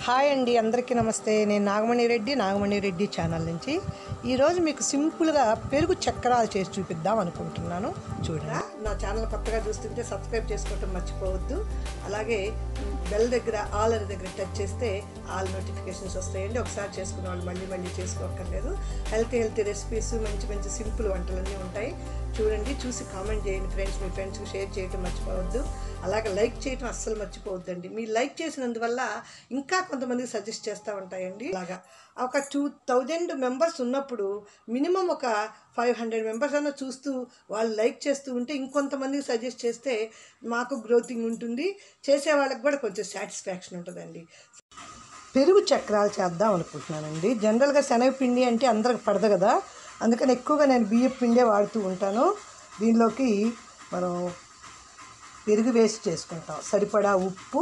hi అండి అందరికీ నమస్తే నేను నాగమణి రెడ్డి నాగమణి రెడ్డి ఛానల్ నుంచి ఈరోజు మీకు సింపుల్గా పెరుగు చక్రాలు చేసి చూపిద్దాం అనుకుంటున్నాను చూడరా నా ఛానల్ కొత్తగా చూస్తుంటే సబ్స్క్రైబ్ చేసుకోవటం మర్చిపోవద్దు అలాగే బెల్ దగ్గర ఆల్ అనే దగ్గర టచ్ చేస్తే ఆల్ నోటిఫికేషన్స్ వస్తాయండి ఒకసారి చేసుకున్న వాళ్ళు మళ్ళీ మళ్ళీ చేసుకోక్కర్లేదు హెల్తీ హెల్తీ రెసిపీస్ మంచి మంచి సింపుల్ వంటలన్నీ ఉంటాయి చూడండి చూసి కామెంట్ చేయండి ఫ్రెండ్స్ మీ ఫ్రెండ్స్కి షేర్ చేయటం మర్చిపోవద్దు అలాగే లైక్ చేయటం అస్సలు మర్చిపోవద్దండి మీ లైక్ చేసినందువల్ల ఇంకా కొంతమందికి సజెస్ట్ చేస్తూ ఉంటాయండి అలాగా ఒక టూ థౌజండ్ మెంబర్స్ ఉన్నప్పుడు మినిమం ఒక ఫైవ్ హండ్రెడ్ మెంబర్స్ అన్న చూస్తూ వాళ్ళు లైక్ చేస్తూ ఉంటే ఇంకొంతమందికి సజెస్ట్ చేస్తే మాకు గ్రోతింగ్ ఉంటుంది చేసే వాళ్ళకి కూడా కొంచెం సాటిస్ఫాక్షన్ ఉంటుందండి పెరుగు చక్రాలు చేద్దాం అనుకుంటున్నానండి జనరల్గా శనగపిండి అంటే అందరికి పడదు కదా అందుకని ఎక్కువగా నేను బియ్యం పిండే వాడుతూ ఉంటాను దీనిలోకి మనం పెరుగు వేసి చేసుకుంటాం సరిపడా ఉప్పు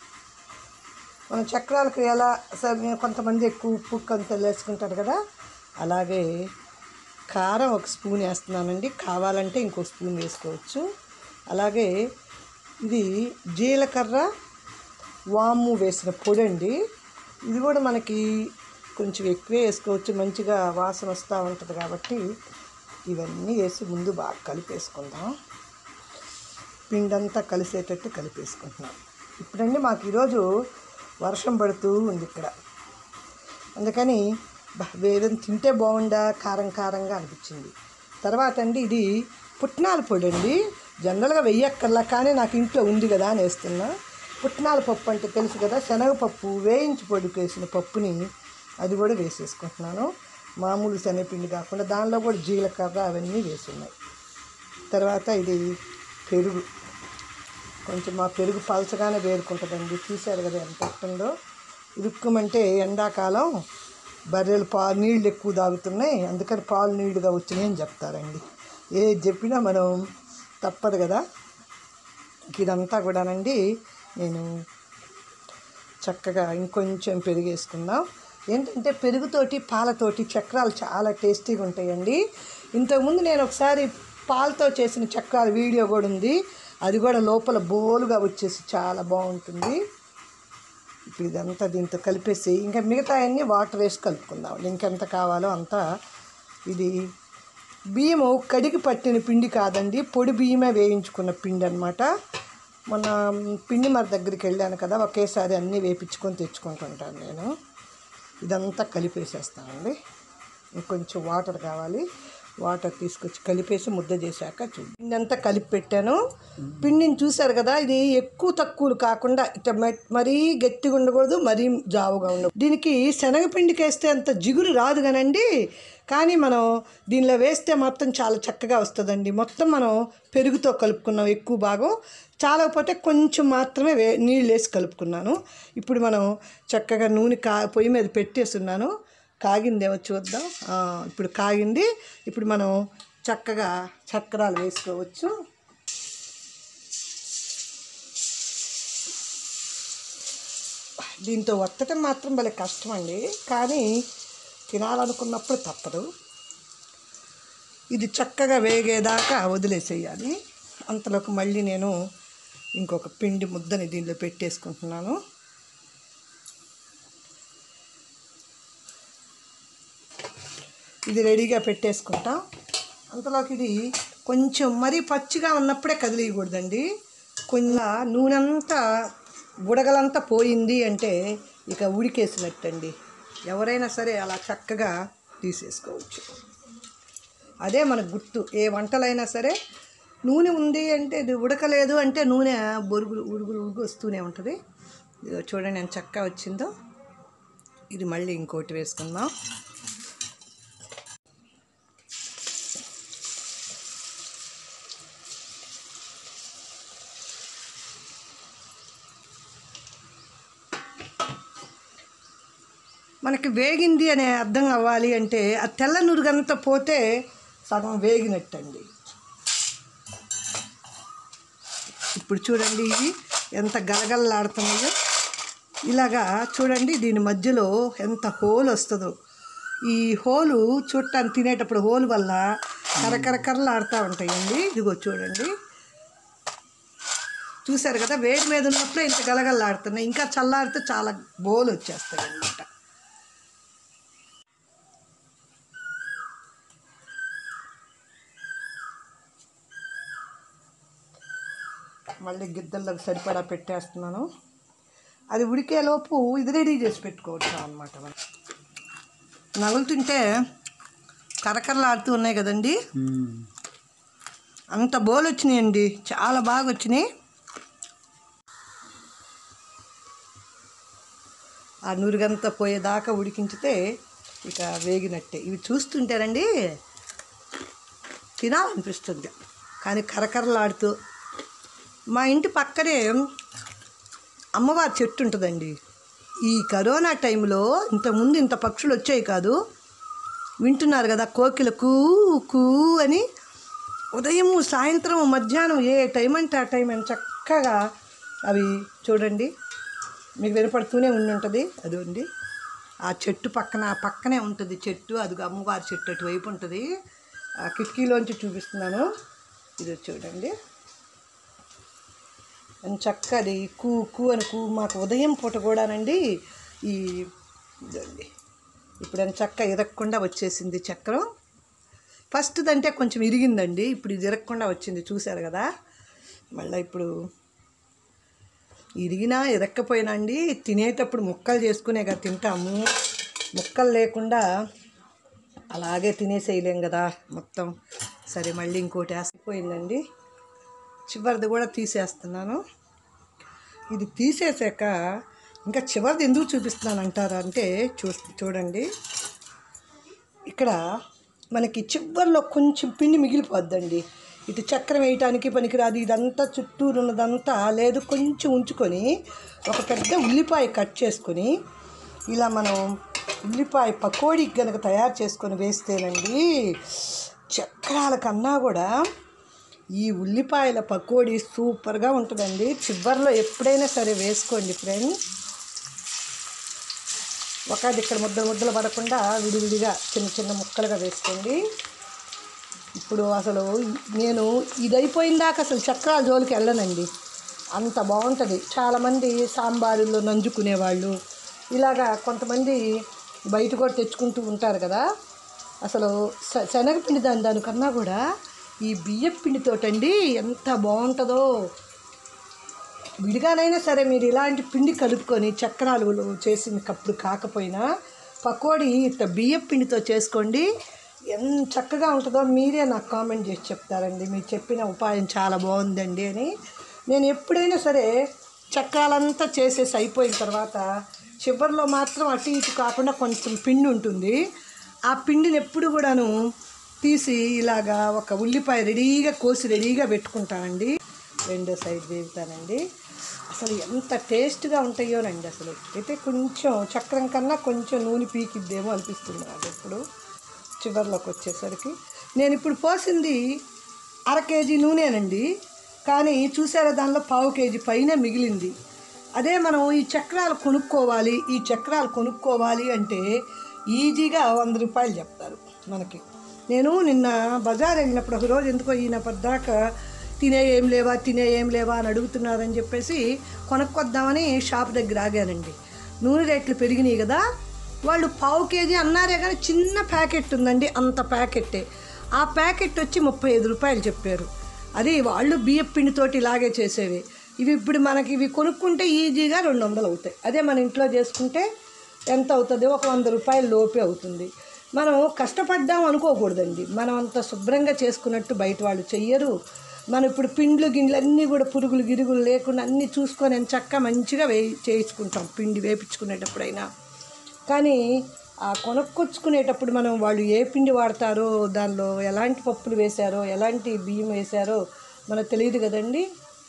మనం చక్రాలకు ఎలా స- కొంతమంది ఎక్కువ ఉప్పు కొంత వేసుకుంటారు కదా అలాగే కారం ఒక స్పూన్ వేస్తున్నానండి కావాలంటే ఇంకో స్పూన్ వేసుకోవచ్చు అలాగే ఇది జీలకర్ర వాము వేసిన పొడి అండి ఇది కూడా మనకి కొంచెం ఎక్కువే వేసుకోవచ్చు మంచిగా వాసన వస్తూ ఉంటుంది కాబట్టి ఇవన్నీ వేసి ముందు బాగా కలిపేసుకుందాం పిండంతా కలిసేటట్టు కలిపేసుకుంటున్నాం ఇప్పుడండి మాకు ఈరోజు వర్షం పడుతూ ఉంది ఇక్కడ అందుకని బా- ఏదైనా తింటే బాగుండా కారం కారంగా అనిపించింది తర్వాత అండి ఇది పుట్నాల పొడి అండి జనరల్గా వెయ్యక్కర్లా కానీ నాకు ఇంట్లో ఉంది కదా అని వేస్తున్నా పుట్నాల పప్పు అంటే తెలుసు కదా శనగపప్పు వేయించి పొడికి వేసిన పప్పుని అది కూడా వేసేసుకుంటున్నాను మామూలు శనగపిండి కాకుండా దానిలో కూడా జీలకర్ర అవన్నీ వేసి ఉన్నాయి తర్వాత ఇది పెరుగు కొంచెం మా పెరుగు పలచగానే వేరుకుంటుందండి చూశారు కదా ఎంత ఉంటుందో ఇరుక్కుమంటే ఎండాకాలం బర్రెలు పాలు నీళ్ళు ఎక్కువ తాగుతున్నాయి అందుకని పాలు నీళ్ళుగా వచ్చినాయి అని చెప్తారండి ఏది చెప్పినా మనం తప్పదు కదా ఇదంతా కూడానండి నేను చక్కగా ఇంకొంచెం పెరుగు వేసుకుందాం ఏంటంటే పెరుగుతోటి పాలతోటి చక్రాలు చాలా టేస్టీగా ఉంటాయండి ఇంతకుముందు నేను ఒకసారి పాలతో చేసిన చక్రాల వీడియో కూడా ఉంది అది కూడా లోపల బోలుగా వచ్చేసి చాలా బాగుంటుంది ఇప్పుడు ఇదంతా దీంతో కలిపేసి ఇంకా మిగతా అన్నీ వాటర్ వేసి కలుపుకుందాం ఇంకెంత కావాలో అంత ఇది బియ్యము కడిగి పట్టిన పిండి కాదండి పొడి బియ్యమే వేయించుకున్న పిండి అనమాట మొన్న పిండి మరి దగ్గరికి వెళ్ళాను కదా ఒకేసారి అన్నీ వేపించుకొని తెచ్చుకుంటుంటాను నేను ఇదంతా కలిపేసేస్తానండి ఇంకొంచెం వాటర్ కావాలి వాటర్ తీసుకొచ్చి కలిపేసి ముద్ద చేశాక చూడు పిండి అంతా కలిపి పెట్టాను పిండిని చూశారు కదా ఇది ఎక్కువ తక్కువలు కాకుండా ఇట్లా మె- మరీ గట్టిగా ఉండకూడదు మరీ జావుగా ఉండకూడదు దీనికి శనగపిండికి వేస్తే అంత జిగురు రాదు కానండి కానీ మనం దీనిలో వేస్తే మొత్తం చాలా చక్కగా వస్తుందండి మొత్తం మనం పెరుగుతో కలుపుకున్నాం ఎక్కువ భాగం చాలకపోతే కొంచెం మాత్రమే వే నీళ్ళు వేసి కలుపుకున్నాను ఇప్పుడు మనం చక్కగా నూనె కా పొయ్యి మీద పెట్టేస్తున్నాను కాగిందేమో చూద్దాం ఆ, ఇప్పుడు కాగింది ఇప్పుడు మనం చక్కగా చక్రాలు వేసుకోవచ్చు దీంతో వత్తటం మాత్రం భలే కష్టం అండి కానీ తినాలనుకున్నప్పుడు తప్పదు ఇది చక్కగా వేగేదాకా వదిలేసేయాలి అంతలోకి మళ్ళీ నేను ఇంకొక పిండి ముద్దని దీనిలో పెట్టేసుకుంటున్నాను ఇది రెడీగా పెట్టేసుకుంటాం అంతలోకి ఇది కొంచెం మరీ పచ్చిగా ఉన్నప్పుడే కదిలియకూడదండి కొంచెం నూనె అంతా బుడగలంతా పోయింది అంటే ఇక ఉడికేసినట్టండి ఎవరైనా సరే అలా చక్కగా తీసేసుకోవచ్చు అదే మనకు గుర్తు ఏ వంటలైనా సరే నూనె ఉంది అంటే ఇది ఉడకలేదు అంటే నూనె బొరుగులు ఉరుగులు ఉరుగు వస్తూనే ఉంటుంది ఇదిగో చూడండి ఎంత చక్కగా వచ్చిందో ఇది మళ్ళీ ఇంకోటి వేసుకుందాం మనకి వేగింది అనే అర్థం అవ్వాలి అంటే ఆ తెల్ల నురుగంతా పోతే సగం వేగినట్టండి ఇప్పుడు చూడండి ఇవి ఎంత గలగలలాడుతున్నాయో ఇలాగా చూడండి దీని మధ్యలో ఎంత హోల్ వస్తుందో ఈ హోలు చూడటానికి తినేటప్పుడు హోల్ వల్ల కరకరకరలాడుతూ ఉంటాయండి ఇదిగో చూడండి చూశారు కదా వేడి మీద ఉన్నప్పుడు ఇంత గలగలలాడుతున్నాయి ఇంకా చల్లారితే చాలా బోలు వచ్చేస్తాయి అన్నమాట మళ్ళీ గిద్దల్లోకి సరిపడా పెట్టేస్తున్నాను అది ఉడికేలోపు ఇది రెడీ చేసి పెట్టుకోవచ్చు అనమాట మనం నగులుతుంటే కరకరలాడుతూ ఉన్నాయి కదండి అంత బోలు వచ్చినాయండి చాలా బాగా వచ్చినాయి ఆ నురుగంతా పోయేదాకా ఉడికించితే ఇక వేగినట్టే ఇవి చూస్తుంటేనండి తినాలనిపిస్తుంది కానీ కరకరలాడుతూ మా ఇంటి పక్కనే అమ్మవారి చెట్టు ఉంటుందండి ఈ కరోనా టైంలో ఇంతకుముందు ఇంత పక్షులు వచ్చాయి కాదు వింటున్నారు కదా కోకిల కూ కూ అని ఉదయం సాయంత్రం మధ్యాహ్నం ఏ టైం అంటే ఆ టైం అని చక్కగా అవి చూడండి మీకు వినపడుతూనే ఉండి ఉంటుంది అది ఉంది ఆ చెట్టు పక్కన పక్కనే ఉంటుంది చెట్టు అది అమ్మవారి చెట్టు అటువైపు ఉంటుంది ఆ కిటికీలోంచి చూపిస్తున్నాను ఇది చూడండి అని చక్కది కూ కూ అని కూ మాకు ఉదయం పూట కూడానండి ఈ ఇదండి ఇప్పుడు అని చక్క ఇరగకుండా వచ్చేసింది చక్రం ఫస్ట్ దంటే కొంచెం ఇరిగిందండి ఇప్పుడు ఇది ఇరగకుండా వచ్చింది చూశారు కదా మళ్ళీ ఇప్పుడు ఇరిగినా ఇరక్కపోయినా అండి తినేటప్పుడు ముక్కలు చేసుకునే కదా తింటాము ముక్కలు లేకుండా అలాగే తినేసేయలేం కదా మొత్తం సరే మళ్ళీ ఇంకోటి వేసిపోయిందండి చివరిది కూడా తీసేస్తున్నాను ఇది తీసేసాక ఇంకా చివరిది ఎందుకు చూపిస్తున్నాను అంటారా అంటే చూ చూడండి ఇక్కడ మనకి చివరిలో కొంచెం పిండి మిగిలిపోద్దండి ఇటు చక్రం వేయటానికి పనికిరాదు ఇదంతా చుట్టూరు ఉన్నదంతా లేదు కొంచెం ఉంచుకొని ఒక పెద్ద ఉల్లిపాయ కట్ చేసుకొని ఇలా మనం ఉల్లిపాయ పకోడీకి కనుక తయారు చేసుకొని వేస్తేనండి చక్రాల కన్నా కూడా ఈ ఉల్లిపాయల పకోడీ సూపర్గా ఉంటుందండి చివరిలో ఎప్పుడైనా సరే వేసుకోండి ఫ్రెండ్స్ ఒకటి ఇక్కడ ముద్దలు ముద్దలు పడకుండా విడివిడిగా చిన్న చిన్న ముక్కలుగా వేసుకోండి ఇప్పుడు అసలు నేను ఇది అయిపోయిన దాకా అసలు చక్రాల జోలికి వెళ్ళనండి అంత బాగుంటుంది చాలామంది సాంబారుల్లో నంజుకునేవాళ్ళు ఇలాగా కొంతమంది బయట కూడా తెచ్చుకుంటూ ఉంటారు కదా అసలు శ- శనగపిండి దాని దానికన్నా కూడా ఈ బియ్యం పిండితోటండి ఎంత బాగుంటుందో విడిగానైనా సరే మీరు ఇలాంటి పిండి కలుపుకొని చక్రాలు చేసిన కప్పుడు కాకపోయినా పకోడీ ఇట్ట బియ్యం పిండితో చేసుకోండి ఎంత చక్కగా ఉంటుందో మీరే నాకు కామెంట్ చేసి చెప్తారండి మీరు చెప్పిన ఉపాయం చాలా బాగుందండి అని నేను ఎప్పుడైనా సరే చక్రాలంతా చేసేసి అయిపోయిన తర్వాత చివరిలో మాత్రం అటు ఇటు కాకుండా కొంచెం పిండి ఉంటుంది ఆ పిండిని ఎప్పుడు కూడాను తీసి ఇలాగా ఒక ఉల్లిపాయ రెడీగా కోసి రెడీగా పెట్టుకుంటానండి రెండో సైడ్ వేగుతానండి అసలు ఎంత టేస్ట్గా ఉంటాయోనండి అసలు అయితే కొంచెం చక్రం కన్నా కొంచెం నూనె పీకిద్దేమో అనిపిస్తుంది నాకు ఎప్పుడు చివరిలోకి వచ్చేసరికి నేను ఇప్పుడు పోసింది అర కేజీ నూనెనండి కానీ చూసారా దానిలో పావు కేజీ పైన మిగిలింది అదే మనం ఈ చక్రాలు కొనుక్కోవాలి ఈ చక్రాలు కొనుక్కోవాలి అంటే ఈజీగా వంద రూపాయలు చెప్తారు మనకి నేను నిన్న బజార్ వెళ్ళినప్పుడు ఒక రోజు ఎందుకో ఈయన పద్దాక తినే ఏం లేవా తినే ఏం లేవా అని అడుగుతున్నారని చెప్పేసి కొనుక్కొద్దామని షాప్ దగ్గర ఆగానండి నూనె రేట్లు పెరిగినాయి కదా వాళ్ళు పావు కేజీ అన్నారే కానీ చిన్న ప్యాకెట్ ఉందండి అంత ప్యాకెట్టే ఆ ప్యాకెట్ వచ్చి ముప్పై ఐదు రూపాయలు చెప్పారు అది వాళ్ళు బియ్యం పిండితోటి ఇలాగే చేసేవి ఇవి ఇప్పుడు మనకి ఇవి కొనుక్కుంటే ఈజీగా రెండు వందలు అవుతాయి అదే మన ఇంట్లో చేసుకుంటే ఎంత అవుతుంది ఒక వంద రూపాయల లోపే అవుతుంది మనం కష్టపడ్డాం అనుకోకూడదండి మనం అంత శుభ్రంగా చేసుకున్నట్టు బయట వాళ్ళు చెయ్యరు మనం ఇప్పుడు పిండ్లు గిండ్లు అన్నీ కూడా పురుగులు గిరుగులు లేకుండా అన్నీ చూసుకొని ఎంత చక్కగా మంచిగా వే చేయించుకుంటాం పిండి వేపించుకునేటప్పుడైనా కానీ ఆ కొనుక్కొచ్చుకునేటప్పుడు మనం వాళ్ళు ఏ పిండి వాడతారో దానిలో ఎలాంటి పప్పులు వేశారో ఎలాంటి బియ్యం వేశారో మనకు తెలియదు కదండి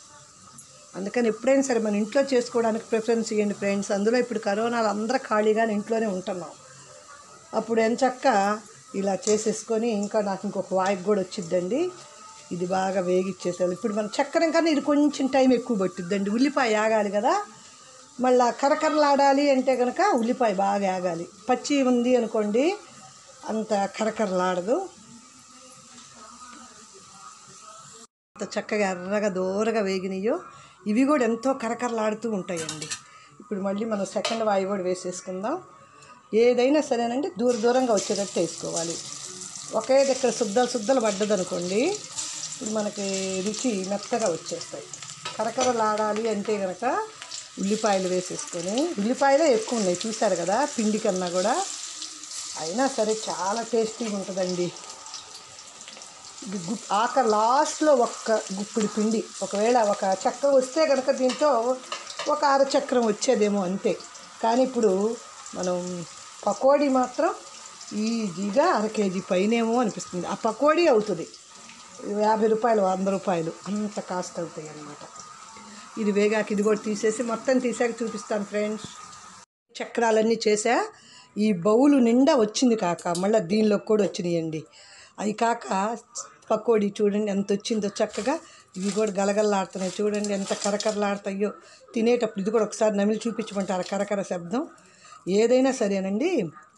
అందుకని ఎప్పుడైనా సరే మన ఇంట్లో చేసుకోవడానికి ప్రిఫరెన్స్ ఇవ్వండి ఫ్రెండ్స్ అందులో ఇప్పుడు కరోనాలో అందరూ ఖాళీగానే ఇంట్లోనే ఉంటున్నాం అప్పుడు ఎంచక్క ఇలా చేసేసుకొని ఇంకా నాకు ఇంకొక వాయికి కూడా వచ్చిద్దండి ఇది బాగా వేగిచ్చేసాను ఇప్పుడు మన చక్కెర కన్నా ఇది కొంచెం టైం ఎక్కువ పట్టుద్దండి ఉల్లిపాయ ఆగాలి కదా మళ్ళా కరకరలాడాలి అంటే కనుక ఉల్లిపాయ బాగా ఆగాలి పచ్చి ఉంది అనుకోండి అంత కరకరలాడదు అంత చక్కగా ఎర్రగా దూరగా వేగినాయో ఇవి కూడా ఎంతో కరకరలాడుతూ ఉంటాయండి ఇప్పుడు మళ్ళీ మనం సెకండ్ వాయి కూడా వేసేసుకుందాం ఏదైనా సరేనండి దూర దూరంగా వచ్చేటట్టు వేసుకోవాలి ఒకే దగ్గర శుద్ధలు శుద్ధలు పడ్డదనుకోండి ఇప్పుడు మనకి రుచి మెత్తగా వచ్చేస్తాయి కరకరలాడాలి అంటే కనుక ఉల్లిపాయలు వేసేసుకొని ఉల్లిపాయలే ఎక్కువ ఉన్నాయి చూశారు కదా పిండి కన్నా కూడా అయినా సరే చాలా టేస్టీగా ఉంటుందండి ఇది గు ఆఖరి లాస్ట్లో ఒక్క గుప్పిడి పిండి ఒకవేళ ఒక చెక్క వస్తే కనుక దీంతో ఒక అర చక్రం వచ్చేదేమో అంతే కానీ ఇప్పుడు మనం పకోడీ మాత్రం ఈజీగా అర కేజీ పైనేమో అనిపిస్తుంది ఆ పకోడీ అవుతుంది యాభై రూపాయలు వంద రూపాయలు అంత కాస్ట్ అవుతాయి అన్నమాట ఇది వేగాక ఇది కూడా తీసేసి మొత్తం తీసాక చూపిస్తాను ఫ్రెండ్స్ చక్రాలన్నీ చేసా ఈ బౌలు నిండా వచ్చింది కాక మళ్ళీ దీనిలో కూడా వచ్చినాయండి అవి కాక పకోడీ చూడండి ఎంత వచ్చిందో చక్కగా ఇవి కూడా గలగలలాడుతున్నాయి చూడండి ఎంత కరకరలాడతాయో తినేటప్పుడు ఇది కూడా ఒకసారి నమిలి చూపించమంటారు కరకర శబ్దం ఏదైనా సరేనండి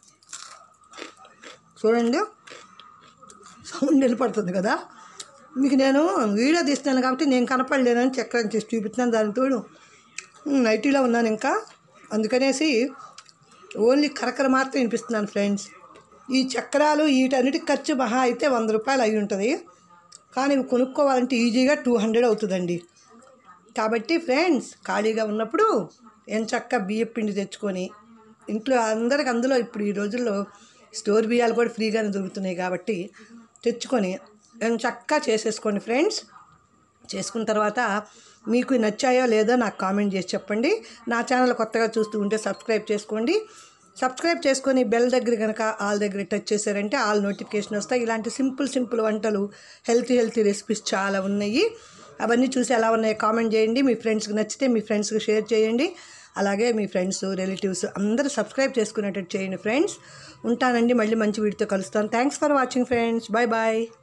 చూడండి సౌండ్ వెళ్ళిపడుతుంది కదా మీకు నేను వీడియో తీస్తున్నాను కాబట్టి నేను కనపడలేనని చక్రం చేసి చూపిస్తున్నాను దానికి తోడు నైటీలో ఉన్నాను ఇంకా అందుకనేసి ఓన్లీ కరకర మాత్రం వినిపిస్తున్నాను ఫ్రెండ్స్ ఈ చక్రాలు వీటన్నిటికి ఖర్చు మహా అయితే వంద రూపాయలు అయి ఉంటుంది కానీ ఇవి కొనుక్కోవాలంటే ఈజీగా టూ హండ్రెడ్ అవుతుందండి కాబట్టి ఫ్రెండ్స్ ఖాళీగా ఉన్నప్పుడు ఎంచక్క బియ్యం పిండి తెచ్చుకొని ఇంట్లో అందరికి అందులో ఇప్పుడు ఈ రోజుల్లో స్టోర్ బియ్యాలు కూడా ఫ్రీగానే దొరుకుతున్నాయి కాబట్టి తెచ్చుకొని చక్కగా చేసేసుకోండి ఫ్రెండ్స్ చేసుకున్న తర్వాత మీకు నచ్చాయో లేదో నాకు కామెంట్ చేసి చెప్పండి నా ఛానల్ కొత్తగా చూస్తూ ఉంటే సబ్స్క్రైబ్ చేసుకోండి సబ్స్క్రైబ్ చేసుకొని బెల్ దగ్గర కనుక ఆల్ దగ్గర టచ్ చేశారంటే ఆల్ నోటిఫికేషన్ వస్తాయి ఇలాంటి సింపుల్ సింపుల్ వంటలు హెల్తీ హెల్తీ రెసిపీస్ చాలా ఉన్నాయి అవన్నీ చూసి ఎలా ఉన్నాయో కామెంట్ చేయండి మీ ఫ్రెండ్స్కి నచ్చితే మీ ఫ్రెండ్స్కి షేర్ చేయండి అలాగే మీ ఫ్రెండ్స్ రిలేటివ్స్ అందరూ సబ్స్క్రైబ్ చేసుకునేటట్టు చేయండి ఫ్రెండ్స్ ఉంటానండి మళ్ళీ మంచి వీడియోతో కలుస్తాను thanks for watching friends bye bye